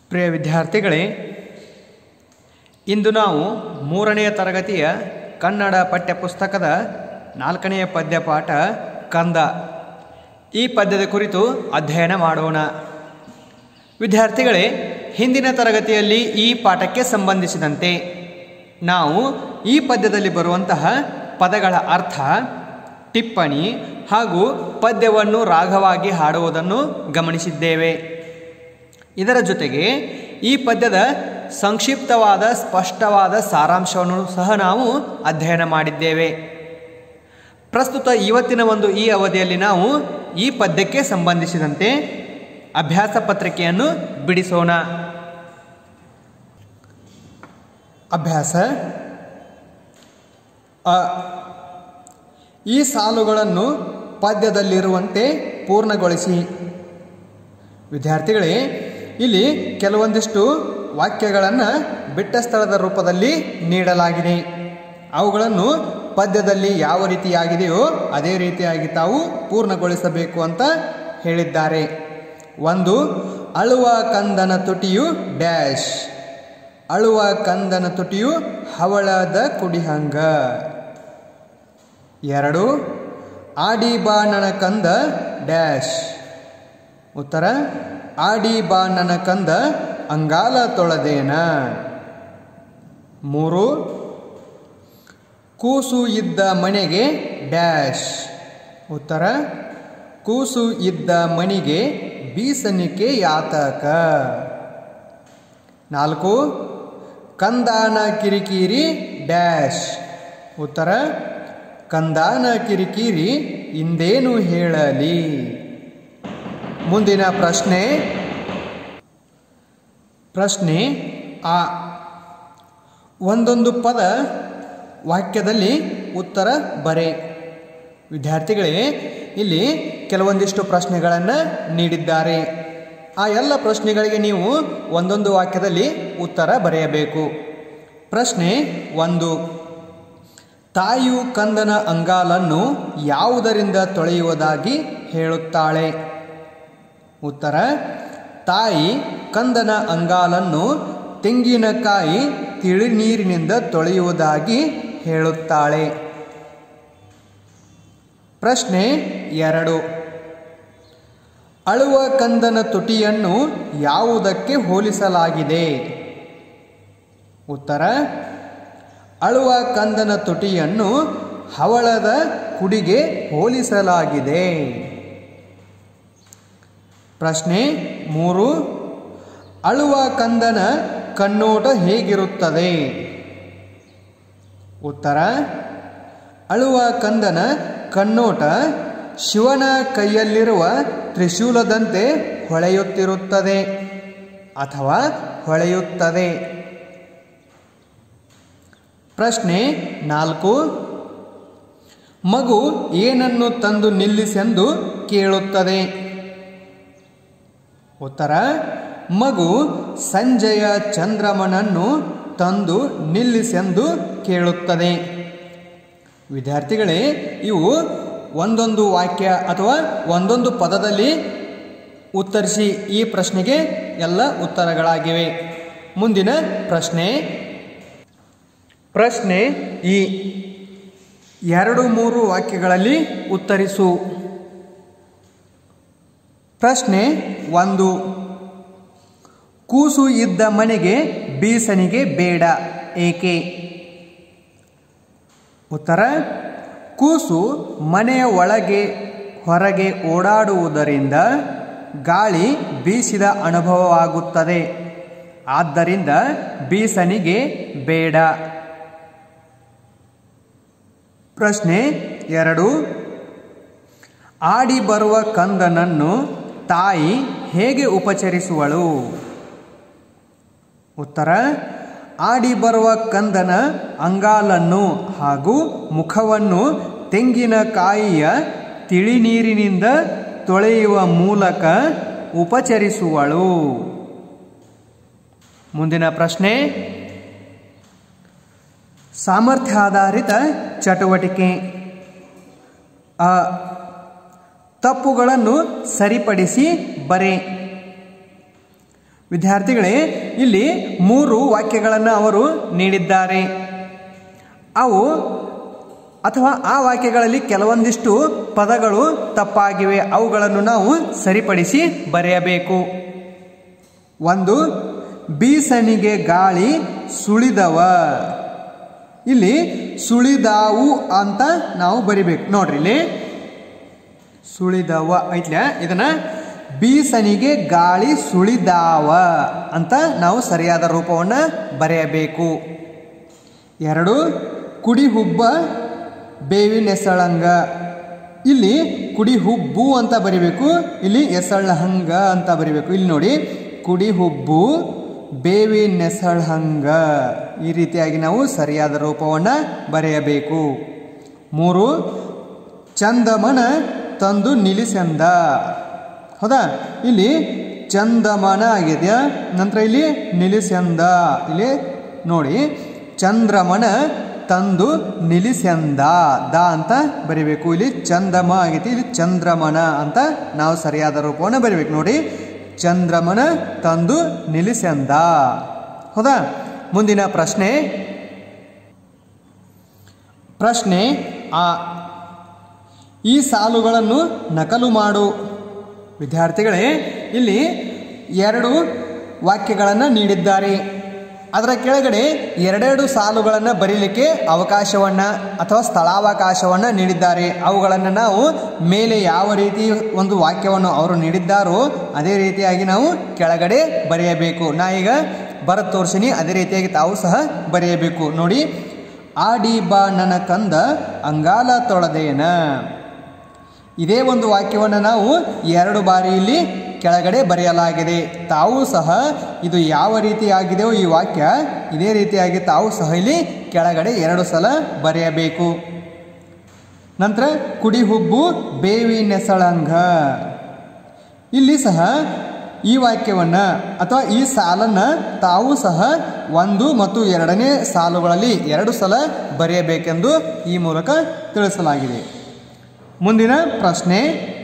ಪ್ರಿಯ ವಿದ್ಯಾರ್ಥಿಗಳೇ ಇಂದು ನಾವು ಮೂರನೆಯ ತರಗತಿಯ ಕನ್ನಡ ಪಠ್ಯಪುಸ್ತಕದ ನಾಲ್ಕನೆಯ ಪದ್ಯಪಾಠ ಕಂದ ಈ ಪದ್ಯದ ಕುರಿತು ಅಧ್ಯಯನ ಮಾಡೋಣ ವಿದ್ಯಾರ್ಥಿಗಳೇ ಹಿಂದಿನ ತರಗತಿಯಲ್ಲಿ ಈ ಪಾಠಕ್ಕೆ ಸಂಬಂಧಿಸಿದಂತೆ ನಾವು ಈ ಪದ್ಯದಲ್ಲಿ ಬರುವಂತಹ ಪದಗಳ ಅರ್ಥ ಟಿಪ್ಪಣಿ ಹಾಗೂ ಪದ್ಯವನ್ನು ರಾಗವಾಗಿ ಹಾಡುವುದನ್ನು ಗಮನಿಸಿದ್ದೇವೆ ಇದರ ಜೊತೆಗೆ ಈ ಪದ್ಯದ ಸಂಕ್ಷಿಪ್ತವಾದ ಸ್ಪಷ್ಟವಾದ ಸಾರಾಂಶವನ್ನು ಸಹ ನಾವು ಅಧ್ಯಯನ ಮಾಡಿದ್ದೇವೆ ಪ್ರಸ್ತುತ ಇವತ್ತಿನ ಒಂದು ಈ ಅವಧಿಯಲ್ಲಿ ನಾವು ಈ ಪದ್ಯಕ್ಕೆ ಸಂಬಂಧಿಸಿದಂತೆ ಅಭ್ಯಾಸ ಪತ್ರಿಕೆಯನ್ನು ಬಿಡಿಸೋಣ ಅಭ್ಯಾಸ ಅ ಈ ಸಾಲುಗಳನ್ನು ಪದ್ಯದಲ್ಲಿರುವಂತೆ ಪೂರ್ಣಗೊಳಿಸಿ ವಿದ್ಯಾರ್ಥಿಗಳೇ ಇಲ್ಲಿ ಕೆಲವೊಂದಿಷ್ಟು ವಾಕ್ಯಗಳನ್ನು ಬಿಟ್ಟ ಸ್ಥಳದ ರೂಪದಲ್ಲಿ ನೀಡಲಾಗಿದೆ ಅವುಗಳನ್ನು ಪದ್ಯದಲ್ಲಿ ಯಾವ ರೀತಿಯಾಗಿದೆಯೋ ಅದೇ ರೀತಿಯಾಗಿ ತಾವು ಪೂರ್ಣಗೊಳಿಸಬೇಕು ಅಂತ ಹೇಳಿದ್ದಾರೆ ಒಂದು ಅಳುವ ಕಂದನ ತುಟಿಯು ಡ್ಯಾಶ್ ಅಳುವ ಕಂದನ ತುಟಿಯು ಹವಳದ ಕುಡಿಹಂಗ ಎರಡು ಆಡಿ ಬಾ ನನ ಕಂದ ಡ್ಯಾಶ್ ಉತ್ತರ ಆಡಿ ಬಾ ನನ್ನ ಕಂದ ಅಂಗಾಲ ತೊಳೆದೇನ ಮೂರು ಕೂಸು ಇದ್ದ ಮನೆಗೆ ಡ್ಯಾಶ್ ಉತ್ತರ ಕೂಸು ಇದ್ದ ಮನೆಗೆ ಬೀಸನಿಕೆ ಯಾತಕ ನಾಲ್ಕು ಕಂದಾನ ಕಿರಿಕಿರಿ ಡ್ಯಾಶ್ ಉತ್ತರ ಕಂದಾನ ಕಿರಿಕಿರಿ ಇಂದೇನು ಹೇಳಲಿ ಮುಂದಿನ ಪ್ರಶ್ನೆ ಪ್ರಶ್ನೆ ಆ ಒಂದೊಂದು ಪದ ವಾಕ್ಯದಲ್ಲಿ ಉತ್ತರ ಬರೆ ವಿದ್ಯಾರ್ಥಿಗಳೇ ಇಲ್ಲಿ ಕೆಲವೊಂದಿಷ್ಟು ಪ್ರಶ್ನೆಗಳನ್ನು ನೀಡಿದ್ದಾರೆ ಆ ಎಲ್ಲ ಪ್ರಶ್ನೆಗಳಿಗೆ ನೀವು ಒಂದೊಂದು ವಾಕ್ಯದಲ್ಲಿ ಉತ್ತರ ಬರೆಯಬೇಕು ಪ್ರಶ್ನೆ ಒಂದು ತಾಯಿಯು ಕಂದನ ಅಂಗಾಲನ್ನು ಯಾವುದರಿಂದ ತೊಳೆಯುವುದಾಗಿ ಹೇಳುತ್ತಾಳೆ ಉತ್ತರ ತಾಯಿ ಕಂದನ ಅಂಗಾಲನ್ನು ತೆಂಗಿನಕಾಯಿ ತಿಳಿನೀರಿನಿಂದ ತೊಳೆಯುವುದಾಗಿ ಹೇಳುತ್ತಾಳೆ ಪ್ರಶ್ನೆ ಎರಡು ಅಳುವ ಕಂದನ ತುಟಿಯನ್ನು ಯಾವುದಕ್ಕೆ ಹೋಲಿಸಲಾಗಿದೆ ಉತ್ತರ ಅಳುವ ಕಂದನ ತುಟಿಯನ್ನು ಹವಳದ ಕುಡಿಗೆ ಹೋಲಿಸಲಾಗಿದೆ ಪ್ರಶ್ನೆ ಮೂರು ಅಳುವ ಕಂದನ ಕಣ್ಣೋಟ ಹೇಗಿರುತ್ತದೆ ಉತ್ತರ ಅಳುವ ಕಂದನ ಕಣ್ಣೋಟ ಶಿವನ ಕೈಯಲ್ಲಿರುವ ತ್ರಿಶೂಲದಂತೆ ಹೊಳೆಯುತ್ತಿರುತ್ತದೆ ಅಥವಾ ಹೊಳೆಯುತ್ತದೆ ಪ್ರಶ್ನೆ ನಾಲ್ಕು ಮಗು ಏನನ್ನು ತಂದು ನಿಲ್ಲಿಸೆಂದು ಕೇಳುತ್ತದೆ ಉತ್ತರ ಮಗು ಸಂಜೆಯ ಚಂದ್ರಮನನ್ನು ತಂದು ನಿಲ್ಲಿಸೆಂದು ಕೇಳುತ್ತದೆ ವಿದ್ಯಾರ್ಥಿಗಳೇ ಇವು ಒಂದೊಂದು ವಾಕ್ಯ ಅಥವಾ ಒಂದೊಂದು ಪದದಲ್ಲಿ ಉತ್ತರಿಸಿ ಈ ಪ್ರಶ್ನೆಗೆ ಎಲ್ಲ ಉತ್ತರಗಳಾಗಿವೆ ಮುಂದಿನ ಪ್ರಶ್ನೆ ಪ್ರಶ್ನೆ ಈ ಎರಡು ಮೂರು ವಾಕ್ಯಗಳಲ್ಲಿ ಉತ್ತರಿಸು ಪ್ರಶ್ನೆ ಒಂದು ಕೂಸು ಇದ್ದ ಮನೆಗೆ ಬೀಸನಿಗೆ ಬೇಡ ಏಕೆ ಉತ್ತರ ಕೂಸು ಮನೆಯ ಒಳಗೆ ಹೊರಗೆ ಓಡಾಡುವುದರಿಂದ ಗಾಳಿ ಬೀಸಿದ ಅನುಭವವಾಗುತ್ತದೆ ಆದ್ದರಿಂದ ಬೀಸನಿಗೆ ಬೇಡ ಪ್ರಶ್ನೆ ಎರಡು ಆಡಿ ಬರುವ ಕಂದನನ್ನು ತಾಯಿ ಹೇಗೆ ಉಪಚರಿಸುವಳು ಉತ್ತರ ಆಡಿ ಬರುವ ಕಂದನ ಅಂಗಾಲನ್ನು ಹಾಗೂ ಮುಖವನ್ನು ತೆಂಗಿನಕಾಯಿಯ ತಿಳಿನೀರಿನಿಂದ ತೊಳೆಯುವ ಮೂಲಕ ಉಪಚರಿಸುವಳು ಮುಂದಿನ ಪ್ರಶ್ನೆ ಸಾಮರ್ಥ್ಯಾಧಾರಿತ ಚಟುವಟಿಕೆ ಅ ತಪ್ಪುಗಳನ್ನು ಸರಿಪಡಿಸಿ ಬರೆ ವಿದ್ಯಾರ್ಥಿಗಳೇ ಇಲ್ಲಿ ಮೂರು ವಾಕ್ಯಗಳನ್ನು ಅವರು ನೀಡಿದ್ದಾರೆ ಅವು ಅಥವಾ ಆ ವಾಕ್ಯಗಳಲ್ಲಿ ಕೆಲವೊಂದಿಷ್ಟು ಪದಗಳು ತಪ್ಪಾಗಿವೆ ಅವುಗಳನ್ನು ನಾವು ಸರಿಪಡಿಸಿ ಬರೆಯಬೇಕು ಒಂದು ಬೀಸಣಿಗೆ ಗಾಳಿ ಸುಳಿದವ ಇಲ್ಲಿ ಸುಳಿದಾವು ಅಂತ ನಾವು ಬರಿಬೇಕು ನೋಡ್ರಿ ಇಲ್ಲಿ ಸುಳಿದವ ಐತ್ಲ ಇದನ್ನ ಬೀಸನಿಗೆ ಗಾಳಿ ಸುಳಿದಾವ ಅಂತ ನಾವು ಸರಿಯಾದ ರೂಪವನ್ನು ಬರೆಯಬೇಕು ಎರಡು ಕುಡಿ ಹುಬ್ಬ ಬೇವಿನ ಎಸಳಂಗ ಇಲ್ಲಿ ಕುಡಿ ಹುಬ್ಬು ಅಂತ ಬರಿಬೇಕು ಇಲ್ಲಿ ಎಸಳಹಂಗ ಅಂತ ಬರಿಬೇಕು ಇಲ್ಲಿ ನೋಡಿ ಕುಡಿ ಹುಬ್ಬು ಬೇವಿನ ಎಸಳಹಂಗ ಈ ರೀತಿಯಾಗಿ ನಾವು ಸರಿಯಾದ ರೂಪವನ್ನು ಬರೆಯಬೇಕು ಮೂರು ಚಂದಮನ ತಂದು ನಿಲ್ಲಿಸಂದ ಹೌದಾ ಇಲ್ಲಿ ಚಂದಮನ ಆಗಿದೆಯಾ ನಂತರ ಇಲ್ಲಿ ನಿಲ್ಲಿಸಂದ ಇಲ್ಲಿ ನೋಡಿ ಚಂದ್ರಮನ ತಂದು ನಿಲ್ಲಿಸಂದ ದ ಅಂತ ಬರಿಬೇಕು ಇಲ್ಲಿ ಚಂದಮ ಆಗೈತಿ ಇಲ್ಲಿ ಚಂದ್ರಮನ ಅಂತ ನಾವು ಸರಿಯಾದ ರೂಪವನ್ನು ಬರಿಬೇಕು ನೋಡಿ ಚಂದ್ರಮನ ತಂದು ನಿಲ್ಲಿಸಂದ ಹೌದಾ ಮುಂದಿನ ಪ್ರಶ್ನೆ ಪ್ರಶ್ನೆ ಆ ಈ ಸಾಲುಗಳನ್ನು ನಕಲು ಮಾಡು ವಿದ್ಯಾರ್ಥಿಗಳೇ ಇಲ್ಲಿ ಎರಡು ವಾಕ್ಯಗಳನ್ನು ನೀಡಿದ್ದಾರೆ ಅದರ ಕೆಳಗಡೆ ಎರಡೆರಡು ಸಾಲುಗಳನ್ನು ಬರೀಲಿಕ್ಕೆ ಅವಕಾಶವನ್ನು ಅಥವಾ ಸ್ಥಳಾವಕಾಶವನ್ನು ನೀಡಿದ್ದಾರೆ ಅವುಗಳನ್ನು ನಾವು ಮೇಲೆ ಯಾವ ರೀತಿ ಒಂದು ವಾಕ್ಯವನ್ನು ಅವರು ನೀಡಿದ್ದಾರೋ ಅದೇ ರೀತಿಯಾಗಿ ನಾವು ಕೆಳಗಡೆ ಬರೆಯಬೇಕು ನಾ ಈಗ ಬರತ್ ತೋರ್ಸಿನಿ ಅದೇ ರೀತಿಯಾಗಿ ತಾವು ಸಹ ಬರೆಯಬೇಕು ನೋಡಿ ಆಡಿ ಬಾ ನನ್ನ ಕಂದ ಅಂಗಾಲ ತೊಳೆದೇನ ಇದೇ ಒಂದು ವಾಕ್ಯವನ್ನು ನಾವು ಎರಡು ಬಾರಿ ಇಲ್ಲಿ ಕೆಳಗಡೆ ಬರೆಯಲಾಗಿದೆ ತಾವು ಸಹ ಇದು ಯಾವ ರೀತಿಯಾಗಿದೆಯೋ ಈ ವಾಕ್ಯ ಇದೇ ರೀತಿಯಾಗಿ ತಾವು ಸಹ ಇಲ್ಲಿ ಕೆಳಗಡೆ ಎರಡು ಸಲ ಬರೆಯಬೇಕು ನಂತರ ಕುಡಿ ಹುಬ್ಬು ಬೇವಿನೆಸಳಂಗ ಇಲ್ಲಿ ಸಹ ಈ ವಾಕ್ಯವನ್ನು ಅಥವಾ ಈ ಸಾಲನ್ನು ತಾವು ಸಹ ಒಂದು ಮತ್ತು ಎರಡನೇ ಸಾಲುಗಳಲ್ಲಿ ಎರಡು ಸಲ ಬರೆಯಬೇಕೆಂದು ಈ ಮೂಲಕ ತಿಳಿಸಲಾಗಿದೆ ಮುಂದಿನ ಪ್ರಶ್ನೆ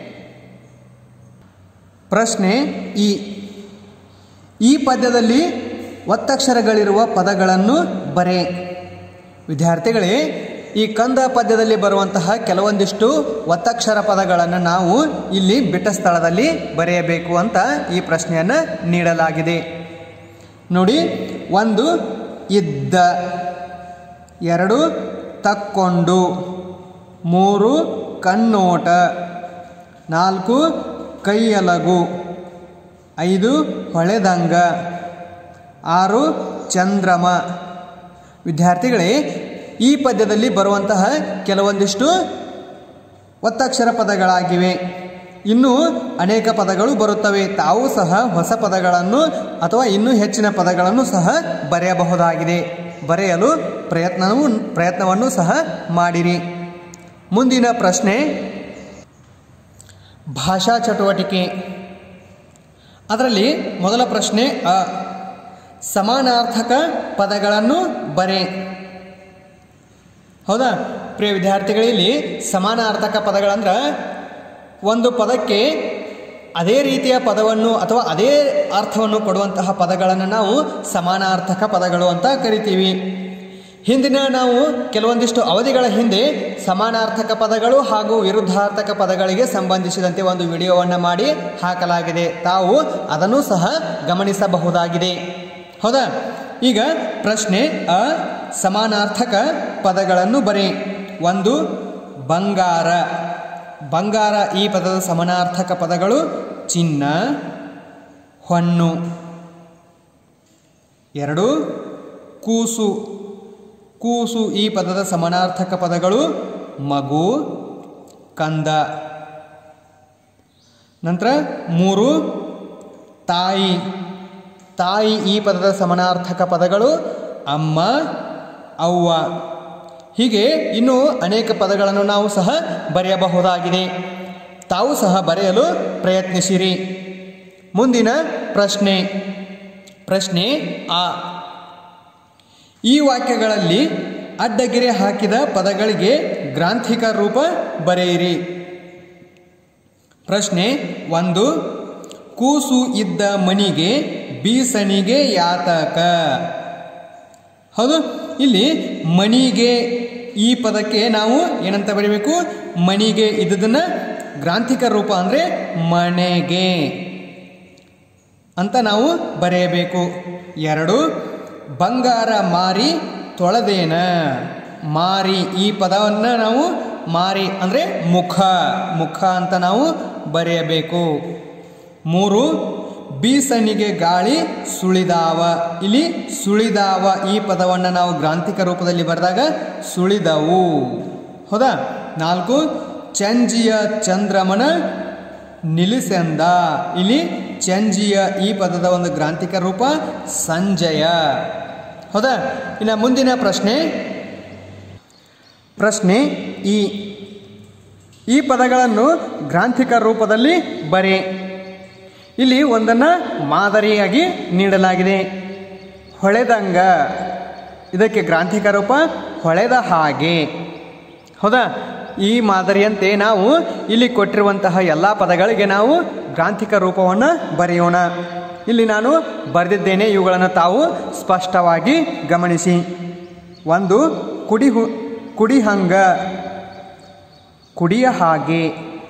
ಪ್ರಶ್ನೆ ಈ ಈ ಪದ್ಯದಲ್ಲಿ ಒತ್ತಕ್ಷರಗಳಿರುವ ಪದಗಳನ್ನು ಬರೆ ವಿದ್ಯಾರ್ಥಿಗಳೇ ಈ ಕಂದ ಪದ್ಯದಲ್ಲಿ ಬರುವಂತಹ ಕೆಲವೊಂದಿಷ್ಟು ಒತ್ತಕ್ಷರ ಪದಗಳನ್ನು ನಾವು ಇಲ್ಲಿ ಬಿಟ್ಟ ಸ್ಥಳದಲ್ಲಿ ಬರೆಯಬೇಕು ಅಂತ ಈ ಪ್ರಶ್ನೆಯನ್ನು ನೀಡಲಾಗಿದೆ ನೋಡಿ ಒಂದು ಇದ್ದ ಎರಡು ತಕ್ಕೊಂಡು ಮೂರು ಕಣ್ಣೋಟ ನಾಲ್ಕು ಕೈಯಲಗು ಐದು ಹೊಳೆದಂಗ ಆರು ಚಂದ್ರಮ ವಿದ್ಯಾರ್ಥಿಗಳೇ ಈ ಪದ್ಯದಲ್ಲಿ ಬರುವಂತಹ ಕೆಲವೊಂದಿಷ್ಟು ಒತ್ತಕ್ಷರ ಪದಗಳಾಗಿವೆ ಇನ್ನೂ ಅನೇಕ ಪದಗಳು ಬರುತ್ತವೆ ತಾವು ಸಹ ಹೊಸ ಪದಗಳನ್ನು ಅಥವಾ ಇನ್ನೂ ಹೆಚ್ಚಿನ ಪದಗಳನ್ನು ಸಹ ಬರೆಯಬಹುದಾಗಿದೆ ಬರೆಯಲು ಪ್ರಯತ್ನವೂ ಪ್ರಯತ್ನವನ್ನು ಸಹ ಮಾಡಿರಿ ಮುಂದಿನ ಪ್ರಶ್ನೆ ಭಾಷಾ ಚಟುವಟಿಕೆ ಅದರಲ್ಲಿ ಮೊದಲ ಪ್ರಶ್ನೆ ಅ ಸಮಾನಾರ್ಥಕ ಪದಗಳನ್ನು ಬರೆ ಹೌದಾ ಪ್ರಿಯ ವಿದ್ಯಾರ್ಥಿಗಳಲ್ಲಿ ಸಮಾನಾರ್ಥಕ ಪದಗಳಂದ್ರೆ ಒಂದು ಪದಕ್ಕೆ ಅದೇ ರೀತಿಯ ಪದವನ್ನು ಅಥವಾ ಅದೇ ಅರ್ಥವನ್ನು ಕೊಡುವಂತಹ ಪದಗಳನ್ನು ನಾವು ಸಮಾನಾರ್ಥಕ ಪದಗಳು ಅಂತ ಕರಿತೀವಿ ಹಿಂದಿನ ನಾವು ಕೆಲವೊಂದಿಷ್ಟು ಅವಧಿಗಳ ಹಿಂದೆ ಸಮಾನಾರ್ಥಕ ಪದಗಳು ಹಾಗೂ ವಿರುದ್ಧಾರ್ಥಕ ಪದಗಳಿಗೆ ಸಂಬಂಧಿಸಿದಂತೆ ಒಂದು ವಿಡಿಯೋವನ್ನು ಮಾಡಿ ಹಾಕಲಾಗಿದೆ ತಾವು ಅದನ್ನು ಸಹ ಗಮನಿಸಬಹುದಾಗಿದೆ ಹೌದಾ ಈಗ ಪ್ರಶ್ನೆ ಅ ಸಮಾನಾರ್ಥಕ ಪದಗಳನ್ನು ಬರೆ ಒಂದು ಬಂಗಾರ ಬಂಗಾರ ಈ ಪದದ ಸಮಾನಾರ್ಥಕ ಪದಗಳು ಚಿನ್ನ ಹೊನ್ನು ಎರಡು ಕೂಸು ಕೂಸು ಈ ಪದದ ಸಮಾನಾರ್ಥಕ ಪದಗಳು ಮಗು ಕಂದ ನಂತರ ಮೂರು ತಾಯಿ ತಾಯಿ ಈ ಪದದ ಸಮಾನಾರ್ಥಕ ಪದಗಳು ಅಮ್ಮ ಅವ್ವ ಹೀಗೆ ಇನ್ನೂ ಅನೇಕ ಪದಗಳನ್ನು ನಾವು ಸಹ ಬರೆಯಬಹುದಾಗಿದೆ ತಾವು ಸಹ ಬರೆಯಲು ಪ್ರಯತ್ನಿಸಿರಿ ಮುಂದಿನ ಪ್ರಶ್ನೆ ಪ್ರಶ್ನೆ ಆ ಈ ವಾಕ್ಯಗಳಲ್ಲಿ ಅಡ್ಡಗೆರೆ ಹಾಕಿದ ಪದಗಳಿಗೆ ಗ್ರಾಂಥಿಕ ರೂಪ ಬರೆಯಿರಿ ಪ್ರಶ್ನೆ ಒಂದು ಕೂಸು ಇದ್ದ ಮನಿಗೆ ಬೀಸಣಿಗೆ ಯಾತಕ ಹೌದು ಇಲ್ಲಿ ಮಣಿಗೆ ಈ ಪದಕ್ಕೆ ನಾವು ಏನಂತ ಬರೀಬೇಕು ಮಣಿಗೆ ಇದ್ದದನ್ನ ಗ್ರಾಂಥಿಕ ರೂಪ ಅಂದ್ರೆ ಮನೆಗೆ ಅಂತ ನಾವು ಬರೆಯಬೇಕು ಎರಡು ಬಂಗಾರ ಮಾರಿ ತೊಳೆದೇನ ಮಾರಿ ಈ ಪದವನ್ನು ನಾವು ಮಾರಿ ಅಂದರೆ ಮುಖ ಮುಖ ಅಂತ ನಾವು ಬರೆಯಬೇಕು ಮೂರು ಬೀಸಣಿಗೆ ಗಾಳಿ ಸುಳಿದಾವ ಇಲ್ಲಿ ಸುಳಿದಾವ ಈ ಪದವನ್ನು ನಾವು ಗ್ರಾಂಥಿಕ ರೂಪದಲ್ಲಿ ಬರೆದಾಗ ಸುಳಿದವು ಹೌದಾ ನಾಲ್ಕು ಚಂಜಿಯ ಚಂದ್ರಮನ ನಿಲ್ಲಿಸೆಂದ ಇಲ್ಲಿ ಚಂಜಿಯ ಈ ಪದದ ಒಂದು ಗ್ರಾಂಥಿಕ ರೂಪ ಸಂಜಯ ಹೌದಾ ಇನ್ನು ಮುಂದಿನ ಪ್ರಶ್ನೆ ಪ್ರಶ್ನೆ ಈ ಈ ಪದಗಳನ್ನು ಗ್ರಾಂಥಿಕ ರೂಪದಲ್ಲಿ ಬರೆ ಇಲ್ಲಿ ಒಂದನ್ನು ಮಾದರಿಯಾಗಿ ನೀಡಲಾಗಿದೆ ಹೊಳೆದಂಗ ಇದಕ್ಕೆ ಗ್ರಾಂಥಿಕ ರೂಪ ಹೊಳೆದ ಹಾಗೆ ಹೌದಾ ಈ ಮಾದರಿಯಂತೆ ನಾವು ಇಲ್ಲಿ ಕೊಟ್ಟಿರುವಂತಹ ಎಲ್ಲ ಪದಗಳಿಗೆ ನಾವು ಗ್ರಾಂಥಿಕ ರೂಪವನ್ನು ಬರೆಯೋಣ ಇಲ್ಲಿ ನಾನು ಬರೆದಿದ್ದೇನೆ ಇವುಗಳನ್ನು ತಾವು ಸ್ಪಷ್ಟವಾಗಿ ಗಮನಿಸಿ ಒಂದು ಕುಡಿ ಹು ಕುಡಿಹಂಗ ಕುಡಿಯ ಹಾಗೆ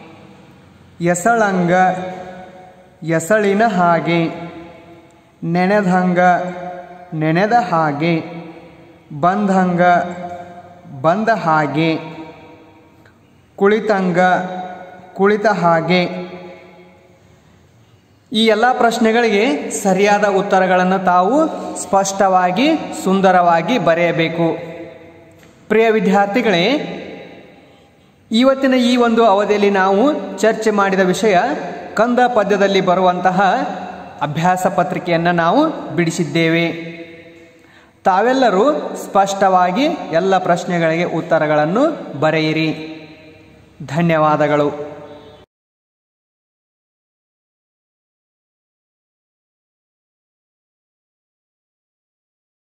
ಎಸಳಂಗ ಎಸಳಿನ ಹಾಗೆ ನೆನೆದಂಗ ನೆನೆದ ಹಾಗೆ ಬಂದಂಗ ಬಂದ ಹಾಗೆ ಕುಳಿತಂಗ ಕುಳಿತ ಹಾಗೆ ಈ ಎಲ್ಲ ಪ್ರಶ್ನೆಗಳಿಗೆ ಸರಿಯಾದ ಉತ್ತರಗಳನ್ನು ತಾವು ಸ್ಪಷ್ಟವಾಗಿ ಸುಂದರವಾಗಿ ಬರೆಯಬೇಕು ಪ್ರಿಯ ವಿದ್ಯಾರ್ಥಿಗಳೇ ಇವತ್ತಿನ ಈ ಒಂದು ಅವಧಿಯಲ್ಲಿ ನಾವು ಚರ್ಚೆ ಮಾಡಿದ ವಿಷಯ ಕಂದ ಪದ್ಯದಲ್ಲಿ ಬರುವಂತಹ ಅಭ್ಯಾಸ ಪತ್ರಿಕೆಯನ್ನು ನಾವು ಬಿಡಿಸಿದ್ದೇವೆ ತಾವೆಲ್ಲರೂ ಸ್ಪಷ್ಟವಾಗಿ ಎಲ್ಲ ಪ್ರಶ್ನೆಗಳಿಗೆ ಉತ್ತರಗಳನ್ನು ಬರೆಯಿರಿ ಧನ್ಯವಾದಗಳು